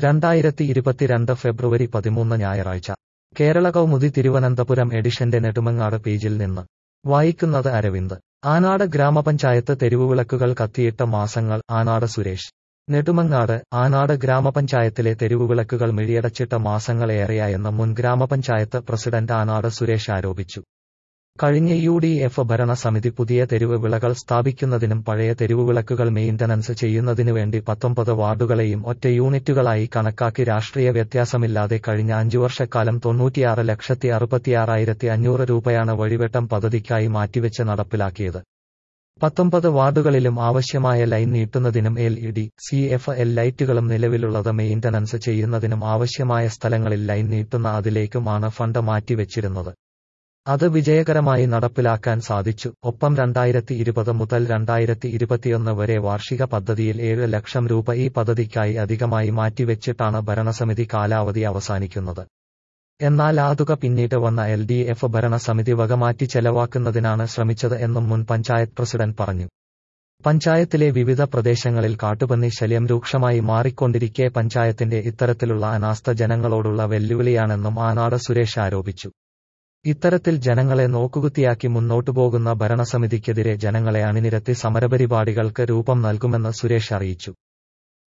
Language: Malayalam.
രണ്ടായിരത്തി ഇരുപത്തിരണ്ട് ഫെബ്രുവരി പതിമൂന്ന് ഞായറാഴ്ച കേരള കൗമുദി തിരുവനന്തപുരം എഡിഷന്റെ നെടുമങ്ങാട് പേജിൽ നിന്ന് വായിക്കുന്നത് അരവിന്ദ് ആനാട് ഗ്രാമപഞ്ചായത്ത് തെരുവുവിളക്കുകൾ കത്തിയിട്ട മാസങ്ങൾ ആനാട് സുരേഷ് നെടുമങ്ങാട് ആനാട് ഗ്രാമപഞ്ചായത്തിലെ തെരുവുവിളക്കുകൾ മിഴിയടച്ചിട്ട മാസങ്ങളേറെയായെന്ന് മുൻ ഗ്രാമപഞ്ചായത്ത് പ്രസിഡന്റ് ആനാട് സുരേഷ് ആരോപിച്ചു കഴിഞ്ഞ യു ഡി എഫ് ഭരണസമിതി പുതിയ തെരുവ് വിളകൾ സ്ഥാപിക്കുന്നതിനും പഴയ തെരുവുവിളക്കുകൾ മെയിന്റനൻസ് ചെയ്യുന്നതിനുവേണ്ടി പത്തൊമ്പത് വാർഡുകളെയും ഒറ്റ യൂണിറ്റുകളായി കണക്കാക്കി രാഷ്ട്രീയ വ്യത്യാസമില്ലാതെ കഴിഞ്ഞ അഞ്ചു വർഷക്കാലം തൊണ്ണൂറ്റിയാറ് ലക്ഷത്തി അറുപത്തിയാറായിരത്തി അഞ്ഞൂറ് രൂപയാണ് വഴിവെട്ടം പദ്ധതിക്കായി മാറ്റിവെച്ച് നടപ്പിലാക്കിയത് പത്തൊമ്പത് വാർഡുകളിലും ആവശ്യമായ ലൈൻ നീട്ടുന്നതിനും L E D C F L ലൈറ്റുകളും നിലവിലുള്ളത് മെയിന്റനൻസ് ചെയ്യുന്നതിനും ആവശ്യമായ സ്ഥലങ്ങളിൽ ലൈൻ നീട്ടുന്ന അതിലേക്കുമാണ് ഫണ്ട് മാറ്റിവെച്ചിരുന്നത് അത് വിജയകരമായി നടപ്പിലാക്കാൻ സാധിച്ചു ഒപ്പം രണ്ടായിരത്തി ഇരുപത് മുതൽ രണ്ടായിരത്തി ഇരുപത്തിയൊന്ന് വരെ വാർഷിക പദ്ധതിയിൽ ഏഴ് ലക്ഷം രൂപ ഈ പദ്ധതിക്കായി അധികമായി മാറ്റിവെച്ചിട്ടാണ് ഭരണസമിതി കാലാവധി അവസാനിക്കുന്നത് എന്നാൽ ആ തുക പിന്നീട് വന്ന എൽ ഡി എഫ് ഭരണസമിതി വകമാറ്റി ചെലവാക്കുന്നതിനാണ് ശ്രമിച്ചത് എന്നും മുൻ പഞ്ചായത്ത് പ്രസിഡന്റ് പറഞ്ഞു പഞ്ചായത്തിലെ വിവിധ പ്രദേശങ്ങളിൽ കാട്ടുപന്നി ശല്യം രൂക്ഷമായി മാറിക്കൊണ്ടിരിക്കെ പഞ്ചായത്തിന്റെ ഇത്തരത്തിലുള്ള അനാസ്ഥ ജനങ്ങളോടുള്ള വെല്ലുവിളിയാണെന്നും ആനാട് സുരേഷ് ആരോപിച്ചു ഇത്തരത്തിൽ ജനങ്ങളെ നോക്കുകുത്തിയാക്കി മുന്നോട്ടു പോകുന്ന ഭരണസമിതിക്കെതിരെ ജനങ്ങളെ അണിനിരത്തി സമരപരിപാടികൾക്ക് രൂപം നൽകുമെന്ന് സുരേഷ് അറിയിച്ചു